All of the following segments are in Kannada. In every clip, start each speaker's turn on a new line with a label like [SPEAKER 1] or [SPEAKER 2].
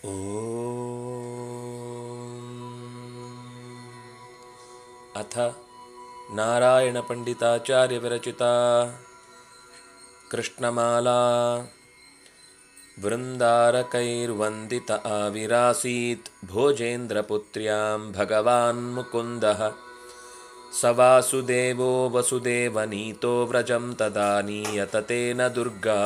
[SPEAKER 1] अथ नारायणपण्डिताचार्यविरचिता कृष्णमाला वृन्दारकैर्वन्दित आविरासीत् भोजेन्द्रपुत्र्यां भगवान् मुकुन्दः स वासुदेवो वसुदेवनीतो व्रजं तदा नीयततेन ದುರ್ಗಾ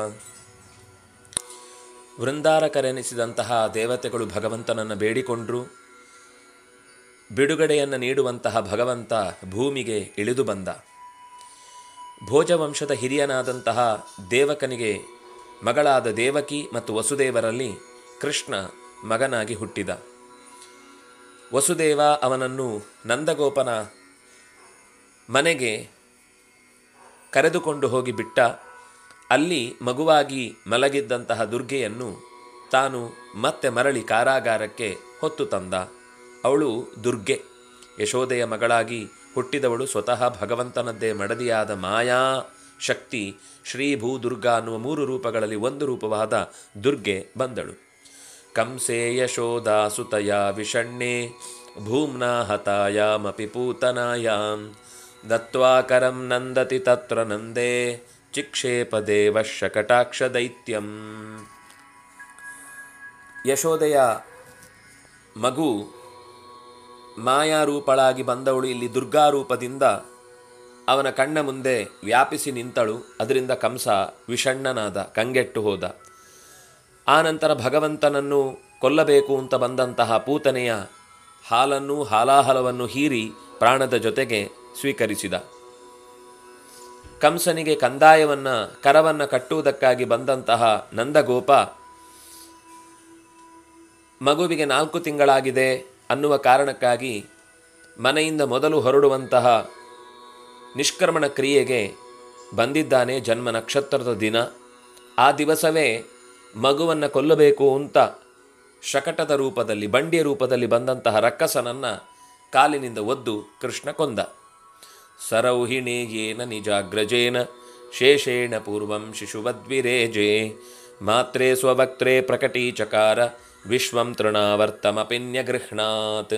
[SPEAKER 1] ವೃಂದಾರಕರೆನಿಸಿದಂತಹ ದೇವತೆಗಳು ಭಗವಂತನನ್ನು ಬೇಡಿಕೊಂಡರು ಬಿಡುಗಡೆಯನ್ನು ನೀಡುವಂತಹ ಭಗವಂತ ಭೂಮಿಗೆ ಇಳಿದು ಬಂದ ಭೋಜವಂಶದ ಹಿರಿಯನಾದಂತಹ ದೇವಕನಿಗೆ ಮಗಳಾದ ದೇವಕಿ ಮತ್ತು ವಸುದೇವರಲ್ಲಿ ಕೃಷ್ಣ ಮಗನಾಗಿ ಹುಟ್ಟಿದ ವಸುದೇವ ಅವನನ್ನು ನಂದಗೋಪನ ಮನೆಗೆ ಕರೆದುಕೊಂಡು ಹೋಗಿ ಬಿಟ್ಟ ಅಲ್ಲಿ ಮಗುವಾಗಿ ಮಲಗಿದ್ದಂತಹ ದುರ್ಗೆಯನ್ನು ತಾನು ಮತ್ತೆ ಮರಳಿ ಕಾರಾಗಾರಕ್ಕೆ ಹೊತ್ತು ತಂದ ಅವಳು ದುರ್ಗೆ ಯಶೋದೆಯ ಮಗಳಾಗಿ ಹುಟ್ಟಿದವಳು ಸ್ವತಃ ಭಗವಂತನದ್ದೇ ಮಡದಿಯಾದ ಮಾಯಾ ಶಕ್ತಿ ಶ್ರೀ ಭೂ ದುರ್ಗಾ ಅನ್ನುವ ಮೂರು ರೂಪಗಳಲ್ಲಿ ಒಂದು ರೂಪವಾದ ದುರ್ಗೆ ಬಂದಳು ಕಂಸೇ ಯಶೋದಾಸುತಯ ವಿಷಣ್ಣೆ ಭೂಮ್ನಾ ಹತಾಯಾಮಪಿ ಪೂತನಾಯಾಂ ದತ್ವಾಕರಂ ನಂದತಿ ತತ್ರ ನಂದೇ ಚಿಕ್ಷೇಪ ದೇವಶ ಕಟಾಕ್ಷ ದೈತ್ಯಂ ಯಶೋದೆಯ ಮಗು ಮಾಯಾರೂಪಳಾಗಿ ಬಂದವಳು ಇಲ್ಲಿ ದುರ್ಗಾರೂಪದಿಂದ ಅವನ ಕಣ್ಣ ಮುಂದೆ ವ್ಯಾಪಿಸಿ ನಿಂತಳು ಅದರಿಂದ ಕಂಸ ವಿಷಣ್ಣನಾದ ಕಂಗೆಟ್ಟು ಹೋದ ಆನಂತರ ಭಗವಂತನನ್ನು ಕೊಲ್ಲಬೇಕು ಅಂತ ಬಂದಂತಹ ಪೂತನೆಯ ಹಾಲನ್ನು ಹಾಲಾಹಲವನ್ನು ಹೀರಿ ಪ್ರಾಣದ ಜೊತೆಗೆ ಸ್ವೀಕರಿಸಿದ ಕಂಸನಿಗೆ ಕಂದಾಯವನ್ನು ಕರವನ್ನು ಕಟ್ಟುವುದಕ್ಕಾಗಿ ಬಂದಂತಹ ನಂದಗೋಪ ಮಗುವಿಗೆ ನಾಲ್ಕು ತಿಂಗಳಾಗಿದೆ ಅನ್ನುವ ಕಾರಣಕ್ಕಾಗಿ ಮನೆಯಿಂದ ಮೊದಲು ಹೊರಡುವಂತಹ ನಿಷ್ಕ್ರಮಣ ಕ್ರಿಯೆಗೆ ಬಂದಿದ್ದಾನೆ ಜನ್ಮ ನಕ್ಷತ್ರದ ದಿನ ಆ ದಿವಸವೇ ಮಗುವನ್ನು ಕೊಲ್ಲಬೇಕು ಅಂತ ಶಕಟದ ರೂಪದಲ್ಲಿ ಬಂಡಿಯ ರೂಪದಲ್ಲಿ ಬಂದಂತಹ ರಕ್ಕಸನನ್ನು ಕಾಲಿನಿಂದ ಒದ್ದು ಕೃಷ್ಣ ಕೊಂದ ಸರೌಹಿಣೇಯೇನ ನಿಜಾಗ್ರಜೇನ ಶೇಷೇಣ ಪೂರ್ವಂ ಶಿಶುವದ್ವಿರೇಜೆ ಮಾತ್ರೇ ಸ್ವವಕ್ತ್ರೇ ಪ್ರಕಟೀಚಕಾರ ವಿಶ್ವಂ ತೃಣಾವರ್ತಮಪಿನ್ಯಗೃಹ್ಣಾತ್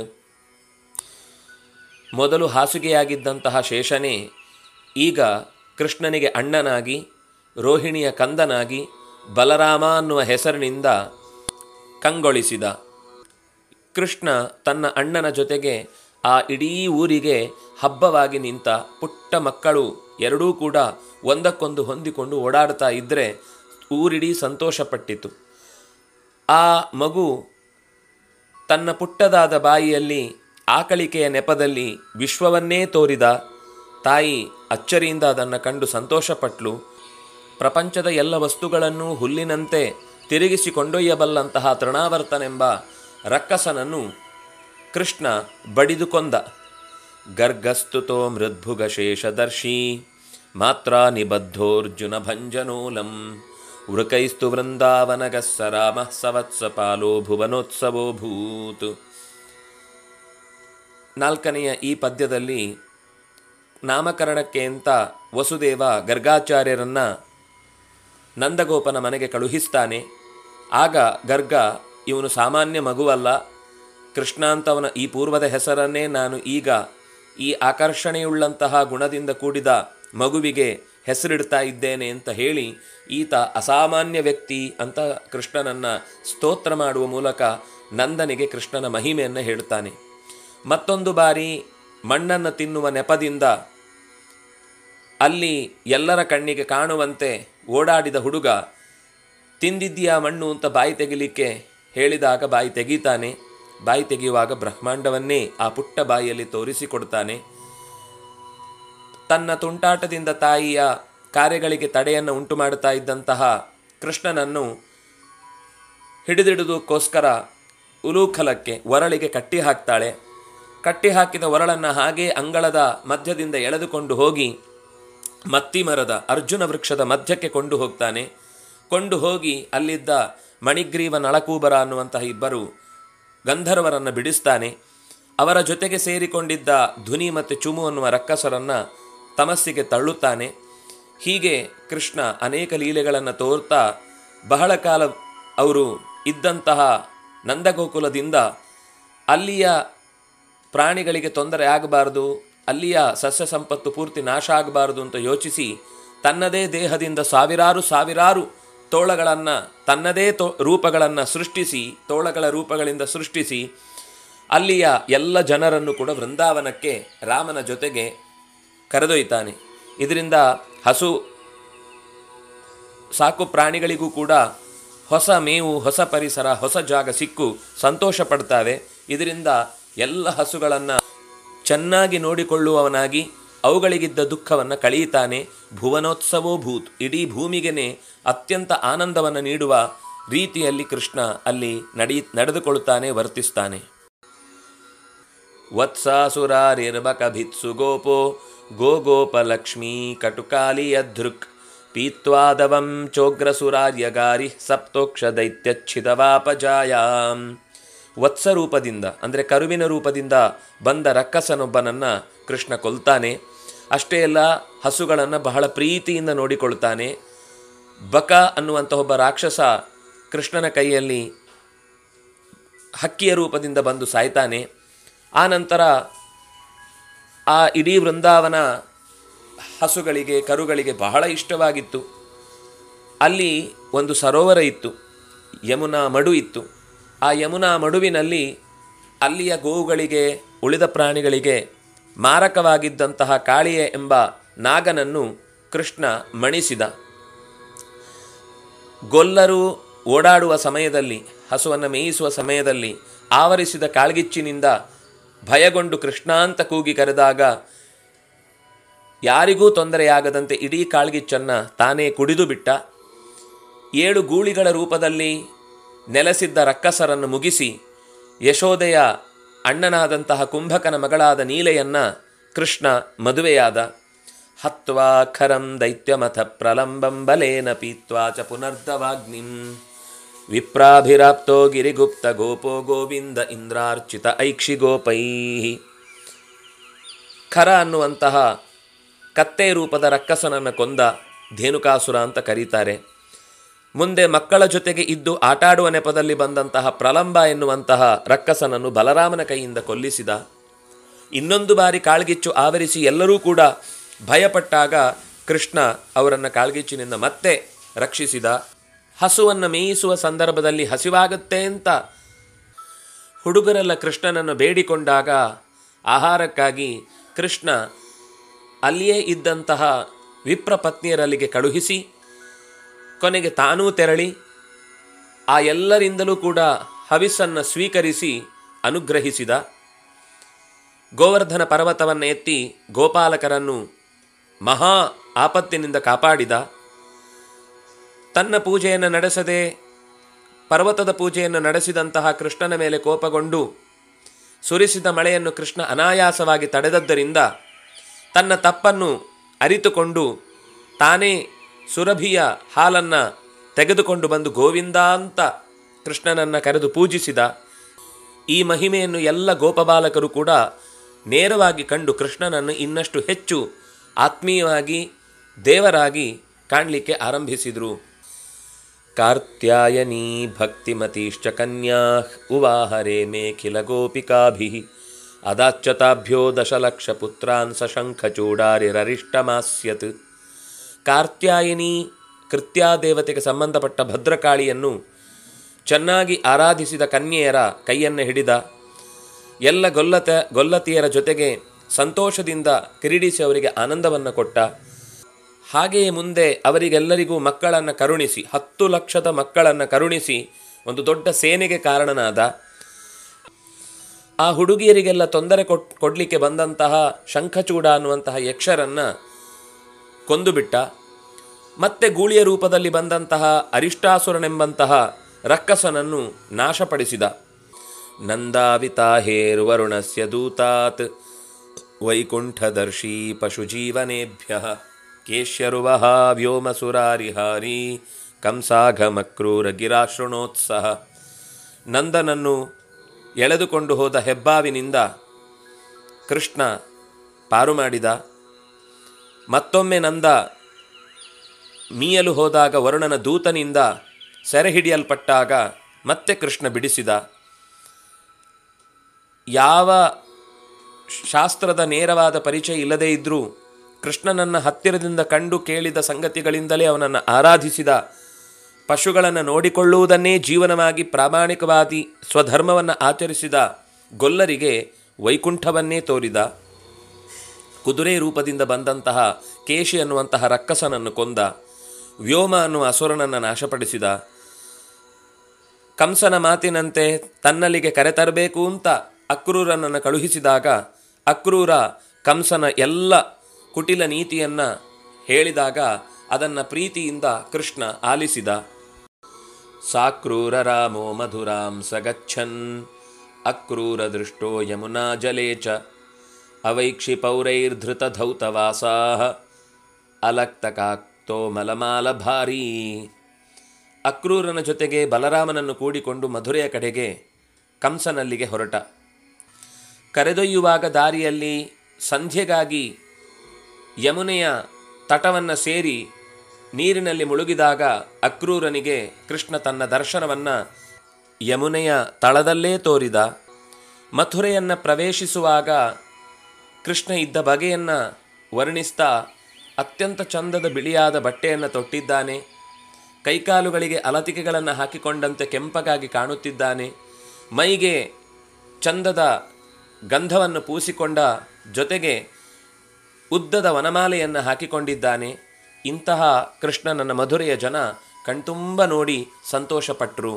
[SPEAKER 1] ಮೊದಲು ಹಾಸಿಗೆಯಾಗಿದ್ದಂತಹ ಶೇಷನೇ ಈಗ ಕೃಷ್ಣನಿಗೆ ಅಣ್ಣನಾಗಿ ರೋಹಿಣಿಯ ಕಂದನಾಗಿ ಬಲರಾಮ ಅನ್ನುವ ಹೆಸರಿನಿಂದ ಕಂಗೊಳಿಸಿದ ಕೃಷ್ಣ ತನ್ನ ಅಣ್ಣನ ಜೊತೆಗೆ ಆ ಇಡೀ ಊರಿಗೆ ಹಬ್ಬವಾಗಿ ನಿಂತ ಪುಟ್ಟ ಮಕ್ಕಳು ಎರಡೂ ಕೂಡ ಒಂದಕ್ಕೊಂದು ಹೊಂದಿಕೊಂಡು ಓಡಾಡ್ತಾ ಇದ್ದರೆ ಊರಿಡೀ ಸಂತೋಷಪಟ್ಟಿತು ಆ ಮಗು ತನ್ನ ಪುಟ್ಟದಾದ ಬಾಯಿಯಲ್ಲಿ ಆಕಳಿಕೆಯ ನೆಪದಲ್ಲಿ ವಿಶ್ವವನ್ನೇ ತೋರಿದ ತಾಯಿ ಅಚ್ಚರಿಯಿಂದ ಅದನ್ನು ಕಂಡು ಸಂತೋಷಪಟ್ಲು ಪ್ರಪಂಚದ ಎಲ್ಲ ವಸ್ತುಗಳನ್ನು ಹುಲ್ಲಿನಂತೆ ತಿರುಗಿಸಿ ಕೊಂಡೊಯ್ಯಬಲ್ಲಂತಹ ತೃಣಾವರ್ತನೆಂಬ ರಕ್ಕಸನನ್ನು ಕೃಷ್ಣ ಬಡಿದು ಕೊಂದ ಗರ್ಗಸ್ತುತೋ ಮೃದ್ಭುಗಶೇಷದರ್ಶಿ ಮಾತ್ರ ನಿಬದ್ಧೋರ್ಜುನ ಭಂಜನೋಲಂ ವೃಕೈಸ್ತು ವೃಂದಾವನಗಸ್ಸ ರಾಮ ಸವತ್ಸಪಾಲೋ ಭುವನೋತ್ಸವೋ ಭೂತ್ ನಾಲ್ಕನೆಯ ಈ ಪದ್ಯದಲ್ಲಿ ನಾಮಕರಣಕ್ಕೆ ಅಂತ ವಸುದೇವ ಗರ್ಗಾಚಾರ್ಯರನ್ನ ನಂದಗೋಪನ ಮನೆಗೆ ಕಳುಹಿಸ್ತಾನೆ ಆಗ ಗರ್ಗ ಇವನು ಸಾಮಾನ್ಯ ಮಗುವಲ್ಲ ಕೃಷ್ಣ ಅಂತವನ ಈ ಪೂರ್ವದ ಹೆಸರನ್ನೇ ನಾನು ಈಗ ಈ ಆಕರ್ಷಣೆಯುಳ್ಳಂತಹ ಗುಣದಿಂದ ಕೂಡಿದ ಮಗುವಿಗೆ ಹೆಸರಿಡ್ತಾ ಇದ್ದೇನೆ ಅಂತ ಹೇಳಿ ಈತ ಅಸಾಮಾನ್ಯ ವ್ಯಕ್ತಿ ಅಂತ ಕೃಷ್ಣನನ್ನು ಸ್ತೋತ್ರ ಮಾಡುವ ಮೂಲಕ ನಂದನಿಗೆ ಕೃಷ್ಣನ ಮಹಿಮೆಯನ್ನು ಹೇಳ್ತಾನೆ ಮತ್ತೊಂದು ಬಾರಿ ಮಣ್ಣನ್ನು ತಿನ್ನುವ ನೆಪದಿಂದ ಅಲ್ಲಿ ಎಲ್ಲರ ಕಣ್ಣಿಗೆ ಕಾಣುವಂತೆ ಓಡಾಡಿದ ಹುಡುಗ ತಿಂದಿದ್ದೀಯಾ ಮಣ್ಣು ಅಂತ ಬಾಯಿ ತೆಗಿಲಿಕ್ಕೆ ಹೇಳಿದಾಗ ಬಾಯಿ ತೆಗೀತಾನೆ ಬಾಯಿ ತೆಗೆಯುವಾಗ ಬ್ರಹ್ಮಾಂಡವನ್ನೇ ಆ ಪುಟ್ಟ ಬಾಯಿಯಲ್ಲಿ ತೋರಿಸಿಕೊಡ್ತಾನೆ ತನ್ನ ತುಂಟಾಟದಿಂದ ತಾಯಿಯ ಕಾರ್ಯಗಳಿಗೆ ತಡೆಯನ್ನು ಉಂಟು ಮಾಡುತ್ತಾ ಇದ್ದಂತಹ ಕೃಷ್ಣನನ್ನು ಹಿಡಿದಿಡುವುದಕ್ಕೋಸ್ಕರ ಉಲೂಖಲಕ್ಕೆ ಒರಳಿಗೆ ಕಟ್ಟಿ ಹಾಕ್ತಾಳೆ ಕಟ್ಟಿ ಹಾಕಿದ ಒರಳನ್ನು ಹಾಗೇ ಅಂಗಳದ ಮಧ್ಯದಿಂದ ಎಳೆದುಕೊಂಡು ಹೋಗಿ ಮತ್ತಿಮರದ ಅರ್ಜುನ ವೃಕ್ಷದ ಮಧ್ಯಕ್ಕೆ ಕೊಂಡು ಹೋಗ್ತಾನೆ ಕೊಂಡು ಹೋಗಿ ಅಲ್ಲಿದ್ದ ಮಣಿಗ್ರೀವ ನಳಕೂಬರ ಅನ್ನುವಂತಹ ಇಬ್ಬರು ಗಂಧರ್ವರನ್ನು ಬಿಡಿಸ್ತಾನೆ ಅವರ ಜೊತೆಗೆ ಸೇರಿಕೊಂಡಿದ್ದ ಧ್ವನಿ ಮತ್ತು ಚುಮು ಅನ್ನುವ ರಕ್ಕಸರನ್ನು ತಮಸ್ಸಿಗೆ ತಳ್ಳುತ್ತಾನೆ ಹೀಗೆ ಕೃಷ್ಣ ಅನೇಕ ಲೀಲೆಗಳನ್ನು ತೋರ್ತಾ ಬಹಳ ಕಾಲ ಅವರು ಇದ್ದಂತಹ ನಂದಗೋಕುಲದಿಂದ ಅಲ್ಲಿಯ ಪ್ರಾಣಿಗಳಿಗೆ ತೊಂದರೆ ಆಗಬಾರದು ಅಲ್ಲಿಯ ಸಸ್ಯ ಸಂಪತ್ತು ಪೂರ್ತಿ ನಾಶ ಆಗಬಾರದು ಅಂತ ಯೋಚಿಸಿ ತನ್ನದೇ ದೇಹದಿಂದ ಸಾವಿರಾರು ಸಾವಿರಾರು ತೋಳಗಳನ್ನು ತನ್ನದೇ ತೋ ರೂಪಗಳನ್ನು ಸೃಷ್ಟಿಸಿ ತೋಳಗಳ ರೂಪಗಳಿಂದ ಸೃಷ್ಟಿಸಿ ಅಲ್ಲಿಯ ಎಲ್ಲ ಜನರನ್ನು ಕೂಡ ವೃಂದಾವನಕ್ಕೆ ರಾಮನ ಜೊತೆಗೆ ಕರೆದೊಯ್ತಾನೆ ಇದರಿಂದ ಹಸು ಸಾಕು ಪ್ರಾಣಿಗಳಿಗೂ ಕೂಡ ಹೊಸ ಮೇವು ಹೊಸ ಪರಿಸರ ಹೊಸ ಜಾಗ ಸಿಕ್ಕು ಸಂತೋಷ ಪಡ್ತಾವೆ ಇದರಿಂದ ಎಲ್ಲ ಹಸುಗಳನ್ನು ಚೆನ್ನಾಗಿ ನೋಡಿಕೊಳ್ಳುವವನಾಗಿ ಅವುಗಳಿಗಿದ್ದ ದುಃಖವನ್ನು ಕಳೆಯುತ್ತಾನೆ ಭುವನೋತ್ಸವೋ ಭೂತ್ ಇಡೀ ಭೂಮಿಗೆನೆ ಅತ್ಯಂತ ಆನಂದವನ್ನು ನೀಡುವ ರೀತಿಯಲ್ಲಿ ಕೃಷ್ಣ ಅಲ್ಲಿ ನಡಿ ನಡೆದುಕೊಳ್ಳುತ್ತಾನೆ ವರ್ತಿಸ್ತಾನೆ ವತ್ಸಾಸುರಾರಿರ್ಬಕಭಿತ್ಸು ಗೋಪೋ ಗೋಗೋಪಲಕ್ಷ್ಮೀ ಕಟುಕಾಲಿಯಧೃಕ್ ಪೀತ್ವಾದವಂ ಚೋಗ್ರಸುರಾರ್ಯಗಾರಿ ಸಪ್ತೋಕ್ಷ ದೈತ್ಯಚ್ಛಿದವಾಪಜಾಯಾಂ ವತ್ಸ ರೂಪದಿಂದ ಅಂದರೆ ಕರುವಿನ ರೂಪದಿಂದ ಬಂದ ರಕ್ಕಸನೊಬ್ಬನನ್ನು ಕೃಷ್ಣ ಕೊಲ್ತಾನೆ ಅಷ್ಟೇ ಅಲ್ಲ ಹಸುಗಳನ್ನು ಬಹಳ ಪ್ರೀತಿಯಿಂದ ನೋಡಿಕೊಳ್ತಾನೆ ಬಕ ಅನ್ನುವಂಥ ಒಬ್ಬ ರಾಕ್ಷಸ ಕೃಷ್ಣನ ಕೈಯಲ್ಲಿ ಹಕ್ಕಿಯ ರೂಪದಿಂದ ಬಂದು ಸಾಯ್ತಾನೆ ಆ ನಂತರ ಆ ಇಡೀ ವೃಂದಾವನ ಹಸುಗಳಿಗೆ ಕರುಗಳಿಗೆ ಬಹಳ ಇಷ್ಟವಾಗಿತ್ತು ಅಲ್ಲಿ ಒಂದು ಸರೋವರ ಇತ್ತು ಯಮುನಾ ಮಡು ಇತ್ತು ಆ ಯಮುನಾ ಮಡುವಿನಲ್ಲಿ ಅಲ್ಲಿಯ ಗೋವುಗಳಿಗೆ ಉಳಿದ ಪ್ರಾಣಿಗಳಿಗೆ ಮಾರಕವಾಗಿದ್ದಂತಹ ಕಾಳಿಯೆ ಎಂಬ ನಾಗನನ್ನು ಕೃಷ್ಣ ಮಣಿಸಿದ ಗೊಲ್ಲರು ಓಡಾಡುವ ಸಮಯದಲ್ಲಿ ಹಸುವನ್ನು ಮೇಯಿಸುವ ಸಮಯದಲ್ಲಿ ಆವರಿಸಿದ ಕಾಳ್ಗಿಚ್ಚಿನಿಂದ ಭಯಗೊಂಡು ಕೃಷ್ಣ ಅಂತ ಕೂಗಿ ಕರೆದಾಗ ಯಾರಿಗೂ ತೊಂದರೆಯಾಗದಂತೆ ಇಡೀ ಕಾಳ್ಗಿಚ್ಚನ್ನು ತಾನೇ ಕುಡಿದು ಬಿಟ್ಟ ಏಳು ಗೂಳಿಗಳ ರೂಪದಲ್ಲಿ ನೆಲೆಸಿದ್ದ ರಕ್ಕಸರನ್ನು ಮುಗಿಸಿ ಯಶೋದೆಯ ಅಣ್ಣನಾದಂತಹ ಕುಂಭಕನ ಮಗಳಾದ ನೀಲೆಯನ್ನ ಕೃಷ್ಣ ಮದುವೆಯಾದ ಹತ್ವಾ ಖರಂ ದೈತ್ಯಮಥ ಪ್ರಲಂಬಂ ಬಲೇನ ಪೀತ್ವಾ ಚ ಪುನರ್ದವಾಗ್ನಿಂ ವಿಪ್ರಾಭಿರಾಪ್ತೋ ಗಿರಿಗುಪ್ತ ಗೋಪೋ ಗೋವಿಂದ ಇಂದ್ರಾರ್ಚಿತ ಐಕ್ಷಿ ಗೋಪೈ ಖರ ಅನ್ನುವಂತಹ ಕತ್ತೆ ರೂಪದ ರಕ್ಕಸನನ್ನು ಕೊಂದ ಧೇನುಕಾಸುರ ಅಂತ ಕರೀತಾರೆ ಮುಂದೆ ಮಕ್ಕಳ ಜೊತೆಗೆ ಇದ್ದು ಆಟಾಡುವ ನೆಪದಲ್ಲಿ ಬಂದಂತಹ ಪ್ರಲಂಬ ಎನ್ನುವಂತಹ ರಕ್ಕಸನನ್ನು ಬಲರಾಮನ ಕೈಯಿಂದ ಕೊಲ್ಲಿಸಿದ ಇನ್ನೊಂದು ಬಾರಿ ಕಾಳ್ಗಿಚ್ಚು ಆವರಿಸಿ ಎಲ್ಲರೂ ಕೂಡ ಭಯಪಟ್ಟಾಗ ಕೃಷ್ಣ ಅವರನ್ನು ಕಾಳ್ಗಿಚ್ಚಿನಿಂದ ಮತ್ತೆ ರಕ್ಷಿಸಿದ ಹಸುವನ್ನು ಮೇಯಿಸುವ ಸಂದರ್ಭದಲ್ಲಿ ಹಸಿವಾಗುತ್ತೆ ಅಂತ ಹುಡುಗರೆಲ್ಲ ಕೃಷ್ಣನನ್ನು ಬೇಡಿಕೊಂಡಾಗ ಆಹಾರಕ್ಕಾಗಿ ಕೃಷ್ಣ ಅಲ್ಲಿಯೇ ಇದ್ದಂತಹ ವಿಪ್ರ ಪತ್ನಿಯರಲ್ಲಿಗೆ ಕಳುಹಿಸಿ ಕೊನೆಗೆ ತಾನೂ ತೆರಳಿ ಆ ಎಲ್ಲರಿಂದಲೂ ಕೂಡ ಹವಿಸ್ಸನ್ನು ಸ್ವೀಕರಿಸಿ ಅನುಗ್ರಹಿಸಿದ ಗೋವರ್ಧನ ಪರ್ವತವನ್ನು ಎತ್ತಿ ಗೋಪಾಲಕರನ್ನು ಮಹಾ ಆಪತ್ತಿನಿಂದ ಕಾಪಾಡಿದ ತನ್ನ ಪೂಜೆಯನ್ನು ನಡೆಸದೆ ಪರ್ವತದ ಪೂಜೆಯನ್ನು ನಡೆಸಿದಂತಹ ಕೃಷ್ಣನ ಮೇಲೆ ಕೋಪಗೊಂಡು ಸುರಿಸಿದ ಮಳೆಯನ್ನು ಕೃಷ್ಣ ಅನಾಯಾಸವಾಗಿ ತಡೆದದ್ದರಿಂದ ತನ್ನ ತಪ್ಪನ್ನು ಅರಿತುಕೊಂಡು ತಾನೇ ಸುರಭಿಯ ಹಾಲನ್ನು ತೆಗೆದುಕೊಂಡು ಬಂದು ಗೋವಿಂದ ಅಂತ ಕೃಷ್ಣನನ್ನು ಕರೆದು ಪೂಜಿಸಿದ ಈ ಮಹಿಮೆಯನ್ನು ಎಲ್ಲ ಗೋಪಬಾಲಕರು ಕೂಡ ನೇರವಾಗಿ ಕಂಡು ಕೃಷ್ಣನನ್ನು ಇನ್ನಷ್ಟು ಹೆಚ್ಚು ಆತ್ಮೀಯವಾಗಿ ದೇವರಾಗಿ ಕಾಣಲಿಕ್ಕೆ ಆರಂಭಿಸಿದರು ಕಾರ್ತ್ಯಾಯನೀ ಭಕ್ತಿಮತೀಶ್ಚ ಕನ್ಯಾ ಉವಾಹರೆ ಮೇಖಿಲ ಗೋಪಿಕಾಭಿ ಅದಾಚ್ಯತಾಭ್ಯೋ ದಶಲಕ್ಷ ಪುತ್ರಾನ್ ಸಶಂಖಚೂಡಾರಿರರಿಷ್ಟಮಾಸ್ಯತ್ ಕಾರ್ತ್ಯಾಯಿನಿ ಕೃತ್ಯಾದೇವತೆಗೆ ಸಂಬಂಧಪಟ್ಟ ಭದ್ರಕಾಳಿಯನ್ನು ಚೆನ್ನಾಗಿ ಆರಾಧಿಸಿದ ಕನ್ಯೆಯರ ಕೈಯನ್ನು ಹಿಡಿದ ಎಲ್ಲ ಗೊಲ್ಲತ ಗೊಲ್ಲತಿಯರ ಜೊತೆಗೆ ಸಂತೋಷದಿಂದ ಕ್ರೀಡಿಸಿ ಅವರಿಗೆ ಆನಂದವನ್ನು ಕೊಟ್ಟ ಹಾಗೆಯೇ ಮುಂದೆ ಅವರಿಗೆಲ್ಲರಿಗೂ ಮಕ್ಕಳನ್ನು ಕರುಣಿಸಿ ಹತ್ತು ಲಕ್ಷದ ಮಕ್ಕಳನ್ನು ಕರುಣಿಸಿ ಒಂದು ದೊಡ್ಡ ಸೇನೆಗೆ ಕಾರಣನಾದ ಆ ಹುಡುಗಿಯರಿಗೆಲ್ಲ ತೊಂದರೆ ಕೊಟ್ ಕೊಡಲಿಕ್ಕೆ ಬಂದಂತಹ ಶಂಖಚೂಡ ಅನ್ನುವಂತಹ ಯಕ್ಷರನ್ನು ಕೊಂದುಬಿಟ್ಟ ಮತ್ತೆ ಗೂಳಿಯ ರೂಪದಲ್ಲಿ ಬಂದಂತಹ ಅರಿಷ್ಟಾಸುರನೆಂಬಂತಹ ರಕ್ಕಸನನ್ನು ನಾಶಪಡಿಸಿದ ನಂದಾವಿತಾಹೇರ್ವರುಣಸ್ಯ ದೂತಾತ್ ವೈಕುಂಠದರ್ಶಿ ಪಶುಜೀವನೇಭ್ಯ ಕೇಶ್ಯರುವಹ ವ್ಯೋಮಸುರಾರಿಹಾರಿ ಕಂಸಾಘಮಕ್ರೂರ ಗಿರಾಶೃಣೋತ್ಸಹ ನಂದನನ್ನು ಎಳೆದುಕೊಂಡು ಹೋದ ಹೆಬ್ಬಾವಿನಿಂದ ಕೃಷ್ಣ ಪಾರು ಮಾಡಿದ ಮತ್ತೊಮ್ಮೆ ನಂದ ಮೀಯಲು ಹೋದಾಗ ವರುಣನ ದೂತನಿಂದ ಸೆರೆ ಹಿಡಿಯಲ್ಪಟ್ಟಾಗ ಮತ್ತೆ ಕೃಷ್ಣ ಬಿಡಿಸಿದ ಯಾವ ಶಾಸ್ತ್ರದ ನೇರವಾದ ಪರಿಚಯ ಇಲ್ಲದೇ ಇದ್ದರೂ ಕೃಷ್ಣನನ್ನು ಹತ್ತಿರದಿಂದ ಕಂಡು ಕೇಳಿದ ಸಂಗತಿಗಳಿಂದಲೇ ಅವನನ್ನು ಆರಾಧಿಸಿದ ಪಶುಗಳನ್ನು ನೋಡಿಕೊಳ್ಳುವುದನ್ನೇ ಜೀವನವಾಗಿ ಪ್ರಾಮಾಣಿಕವಾದಿ ಸ್ವಧರ್ಮವನ್ನು ಆಚರಿಸಿದ ಗೊಲ್ಲರಿಗೆ ವೈಕುಂಠವನ್ನೇ ತೋರಿದ ಕುದುರೆ ರೂಪದಿಂದ ಬಂದಂತಹ ಕೇಶಿ ಅನ್ನುವಂತಹ ರಕ್ಕಸನನ್ನು ಕೊಂದ ವ್ಯೋಮ ಅನ್ನುವ ಅಸುರನನ್ನು ನಾಶಪಡಿಸಿದ ಕಂಸನ ಮಾತಿನಂತೆ ತನ್ನಲ್ಲಿಗೆ ಕರೆತರಬೇಕು ಅಂತ ಅಕ್ರೂರನನ್ನು ಕಳುಹಿಸಿದಾಗ ಅಕ್ರೂರ ಕಂಸನ ಎಲ್ಲ ಕುಟಿಲ ನೀತಿಯನ್ನು ಹೇಳಿದಾಗ ಅದನ್ನು ಪ್ರೀತಿಯಿಂದ ಕೃಷ್ಣ ಆಲಿಸಿದ ಸಾಕ್ರೂರ ರಾಮೋ ಮಧುರಾಂ ಸಗಚ್ಚನ್ ಅಕ್ರೂರ ದೃಷ್ಟೋ ಯಮುನಾ ಜಲೇ ಚ ಅವೈಕ್ಷಿ ಪೌರೈರ್ಧೃತ ಧೌತವಾಸಾ ಅಲಕ್ತಕಾಕ್ತೋ ಮಲಮಾಲ ಭಾರೀ ಅಕ್ರೂರನ ಜೊತೆಗೆ ಬಲರಾಮನನ್ನು ಕೂಡಿಕೊಂಡು ಮಧುರೆಯ ಕಡೆಗೆ ಕಂಸನಲ್ಲಿಗೆ ಹೊರಟ ಕರೆದೊಯ್ಯುವಾಗ ದಾರಿಯಲ್ಲಿ ಸಂಧ್ಯೆಗಾಗಿ ಯಮುನೆಯ ತಟವನ್ನು ಸೇರಿ ನೀರಿನಲ್ಲಿ ಮುಳುಗಿದಾಗ ಅಕ್ರೂರನಿಗೆ ಕೃಷ್ಣ ತನ್ನ ದರ್ಶನವನ್ನು ಯಮುನೆಯ ತಳದಲ್ಲೇ ತೋರಿದ ಮಥುರೆಯನ್ನು ಪ್ರವೇಶಿಸುವಾಗ ಕೃಷ್ಣ ಇದ್ದ ಬಗೆಯನ್ನು ವರ್ಣಿಸ್ತಾ ಅತ್ಯಂತ ಚಂದದ ಬಿಳಿಯಾದ ಬಟ್ಟೆಯನ್ನು ತೊಟ್ಟಿದ್ದಾನೆ ಕೈಕಾಲುಗಳಿಗೆ ಅಲತಿಕೆಗಳನ್ನು ಹಾಕಿಕೊಂಡಂತೆ ಕೆಂಪಗಾಗಿ ಕಾಣುತ್ತಿದ್ದಾನೆ ಮೈಗೆ ಚಂದದ ಗಂಧವನ್ನು ಪೂಸಿಕೊಂಡ ಜೊತೆಗೆ ಉದ್ದದ ವನಮಾಲೆಯನ್ನು ಹಾಕಿಕೊಂಡಿದ್ದಾನೆ ಇಂತಹ ಕೃಷ್ಣನನ್ನ ಮಧುರೆಯ ಜನ ಕಣ್ತುಂಬ ನೋಡಿ ಸಂತೋಷಪಟ್ಟರು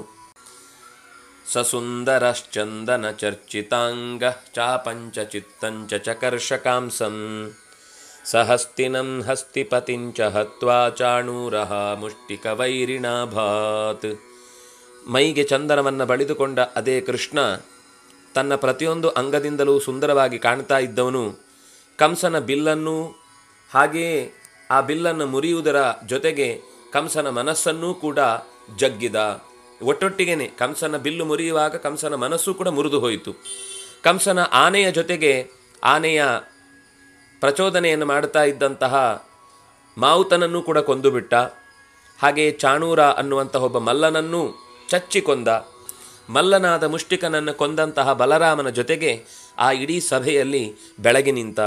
[SPEAKER 1] ಸಸುಂದರಶ್ಚಂದನ ಚರ್ಚಿತಾಂಗ ಚಾಪಂಚ ಚಿತ್ತಂಚ ಚಕರ್ಷಕಾಂಸಂ ಸಹಸ್ತಿನಂ ಹಸ್ತಿಪತಿಂಚ ಹತ್ವಾ ಚಾಣೂರಃ ಮುಷ್ಟಿಕವೈರಿಣಾಭಾತ್ ಮೈಗೆ ಚಂದನವನ್ನು ಬಳಿದುಕೊಂಡ ಅದೇ ಕೃಷ್ಣ ತನ್ನ ಪ್ರತಿಯೊಂದು ಅಂಗದಿಂದಲೂ ಸುಂದರವಾಗಿ ಕಾಣ್ತಾ ಇದ್ದವನು ಕಂಸನ ಬಿಲ್ಲನ್ನು ಹಾಗೆಯೇ ಆ ಬಿಲ್ಲನ್ನು ಮುರಿಯುವುದರ ಜೊತೆಗೆ ಕಂಸನ ಮನಸ್ಸನ್ನೂ ಕೂಡ ಜಗ್ಗಿದ ಒಟ್ಟೊಟ್ಟಿಗೆನೆ ಕಂಸನ ಬಿಲ್ಲು ಮುರಿಯುವಾಗ ಕಂಸನ ಮನಸ್ಸು ಕೂಡ ಮುರಿದು ಹೋಯಿತು ಕಂಸನ ಆನೆಯ ಜೊತೆಗೆ ಆನೆಯ ಪ್ರಚೋದನೆಯನ್ನು ಮಾಡ್ತಾ ಇದ್ದಂತಹ ಮಾವುತನನ್ನು ಕೂಡ ಕೊಂದುಬಿಟ್ಟ ಹಾಗೆಯೇ ಚಾಣೂರ ಅನ್ನುವಂತಹ ಒಬ್ಬ ಮಲ್ಲನನ್ನೂ ಚಚ್ಚಿ ಕೊಂದ ಮಲ್ಲನಾದ ಮುಷ್ಟಿಕನನ್ನು ಕೊಂದಂತಹ ಬಲರಾಮನ ಜೊತೆಗೆ ಆ ಇಡೀ ಸಭೆಯಲ್ಲಿ ಬೆಳಗಿ ನಿಂತ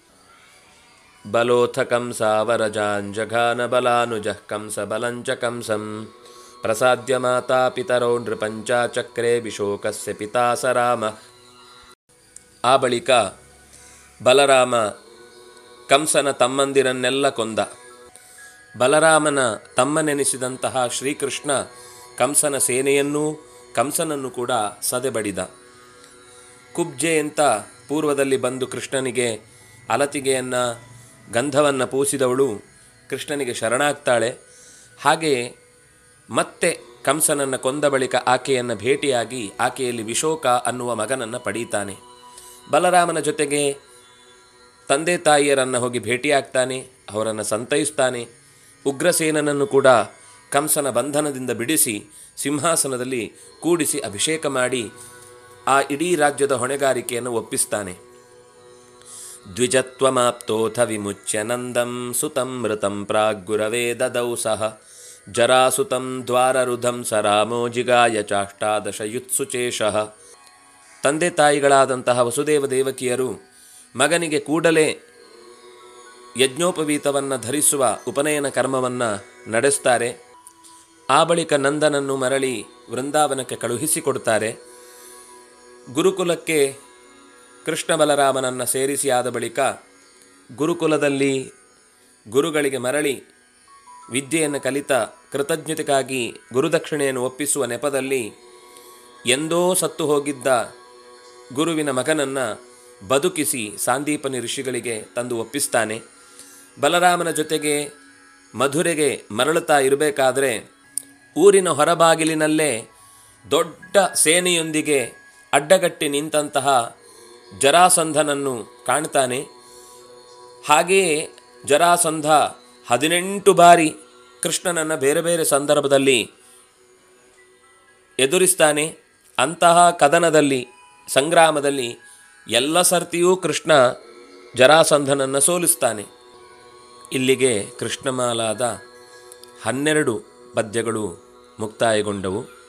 [SPEAKER 1] ಬಲೋಥ ಕಂಸಾವರಜಾಂಜಘಾನ ಬಲಾನುಜ ಕಂಸ ಬಲಂಚ ಕಂಸಂ ಪ್ರಸಾದ್ಯ ಮಾತಾ ಪಿತರೋ ನೃಪಂಚಾಚಕ್ರೆ ವಿಶೋಕಸ್ಯ ಪಿತಾ ಸ ರಾಮ ಆ ಬಳಿಕ ಬಲರಾಮ ಕಂಸನ ತಮ್ಮಂದಿರನ್ನೆಲ್ಲ ಕೊಂದ ಬಲರಾಮನ ತಮ್ಮನೆನಿಸಿದಂತಹ ಶ್ರೀಕೃಷ್ಣ ಕಂಸನ ಸೇನೆಯನ್ನೂ ಕಂಸನನ್ನು ಕೂಡ ಸದೆಬಡಿದ ಕುಬ್ಜೆ ಅಂತ ಪೂರ್ವದಲ್ಲಿ ಬಂದು ಕೃಷ್ಣನಿಗೆ ಅಲತಿಗೆಯನ್ನು ಗಂಧವನ್ನು ಪೂಸಿದವಳು ಕೃಷ್ಣನಿಗೆ ಶರಣಾಗ್ತಾಳೆ ಹಾಗೆಯೇ ಮತ್ತೆ ಕಂಸನನ್ನು ಕೊಂದ ಬಳಿಕ ಆಕೆಯನ್ನು ಭೇಟಿಯಾಗಿ ಆಕೆಯಲ್ಲಿ ವಿಶೋಕ ಅನ್ನುವ ಮಗನನ್ನು ಪಡೀತಾನೆ ಬಲರಾಮನ ಜೊತೆಗೆ ತಂದೆ ತಾಯಿಯರನ್ನು ಹೋಗಿ ಭೇಟಿಯಾಗ್ತಾನೆ ಅವರನ್ನು ಸಂತೈಸ್ತಾನೆ ಉಗ್ರಸೇನನನ್ನು ಕೂಡ ಕಂಸನ ಬಂಧನದಿಂದ ಬಿಡಿಸಿ ಸಿಂಹಾಸನದಲ್ಲಿ ಕೂಡಿಸಿ ಅಭಿಷೇಕ ಮಾಡಿ ಆ ಇಡೀ ರಾಜ್ಯದ ಹೊಣೆಗಾರಿಕೆಯನ್ನು ಒಪ್ಪಿಸ್ತಾನೆ ದ್ವಿಜತ್ವಮಾಪ್ತೋಥ ವಿಮುಚ್ಯ ನಂದಂ ಸುತಂ ಮೃತಂ ಪ್ರಾಗ್ಗುರವೇ ದದೌ ಸಹ ಜರಾಸುತಂ ದ್ವಾರರುಧಂ ಸ ರಾಮೋ ಜಿಗಾಯ ಚಾಷ್ಟಾದಶ ಯುತ್ಸುಚೇಷಃ ತಂದೆ ತಾಯಿಗಳಾದಂತಹ ವಸುದೇವ ದೇವಕಿಯರು ಮಗನಿಗೆ ಕೂಡಲೇ ಯಜ್ಞೋಪವೀತವನ್ನು ಧರಿಸುವ ಉಪನಯನ ಕರ್ಮವನ್ನು ನಡೆಸ್ತಾರೆ ಆ ಬಳಿಕ ನಂದನನ್ನು ಮರಳಿ ವೃಂದಾವನಕ್ಕೆ ಕಳುಹಿಸಿಕೊಡ್ತಾರೆ ಗುರುಕುಲಕ್ಕೆ ಕೃಷ್ಣ ಬಲರಾಮನನ್ನು ಸೇರಿಸಿ ಆದ ಬಳಿಕ ಗುರುಕುಲದಲ್ಲಿ ಗುರುಗಳಿಗೆ ಮರಳಿ ವಿದ್ಯೆಯನ್ನು ಕಲಿತ ಕೃತಜ್ಞತೆಗಾಗಿ ಗುರುದಕ್ಷಿಣೆಯನ್ನು ಒಪ್ಪಿಸುವ ನೆಪದಲ್ಲಿ ಎಂದೋ ಸತ್ತು ಹೋಗಿದ್ದ ಗುರುವಿನ ಮಗನನ್ನು ಬದುಕಿಸಿ ಸಾಂದೀಪನಿ ಋಷಿಗಳಿಗೆ ತಂದು ಒಪ್ಪಿಸ್ತಾನೆ ಬಲರಾಮನ ಜೊತೆಗೆ ಮಧುರೆಗೆ ಮರಳುತ್ತಾ ಇರಬೇಕಾದ್ರೆ ಊರಿನ ಹೊರಬಾಗಿಲಿನಲ್ಲೇ ದೊಡ್ಡ ಸೇನೆಯೊಂದಿಗೆ ಅಡ್ಡಗಟ್ಟಿ ನಿಂತಹ ಜರಾಸಂಧನನ್ನು ಕಾಣ್ತಾನೆ ಹಾಗೆಯೇ ಜರಾಸಂಧ ಹದಿನೆಂಟು ಬಾರಿ ಕೃಷ್ಣನನ್ನು ಬೇರೆ ಬೇರೆ ಸಂದರ್ಭದಲ್ಲಿ ಎದುರಿಸ್ತಾನೆ ಅಂತಹ ಕದನದಲ್ಲಿ ಸಂಗ್ರಾಮದಲ್ಲಿ ಎಲ್ಲ ಸರ್ತಿಯೂ ಕೃಷ್ಣ ಜರಾಸಂಧನನ್ನು ಸೋಲಿಸ್ತಾನೆ ಇಲ್ಲಿಗೆ ಕೃಷ್ಣಮಾಲಾದ ಹನ್ನೆರಡು ಪದ್ಯಗಳು ಮುಕ್ತಾಯಗೊಂಡವು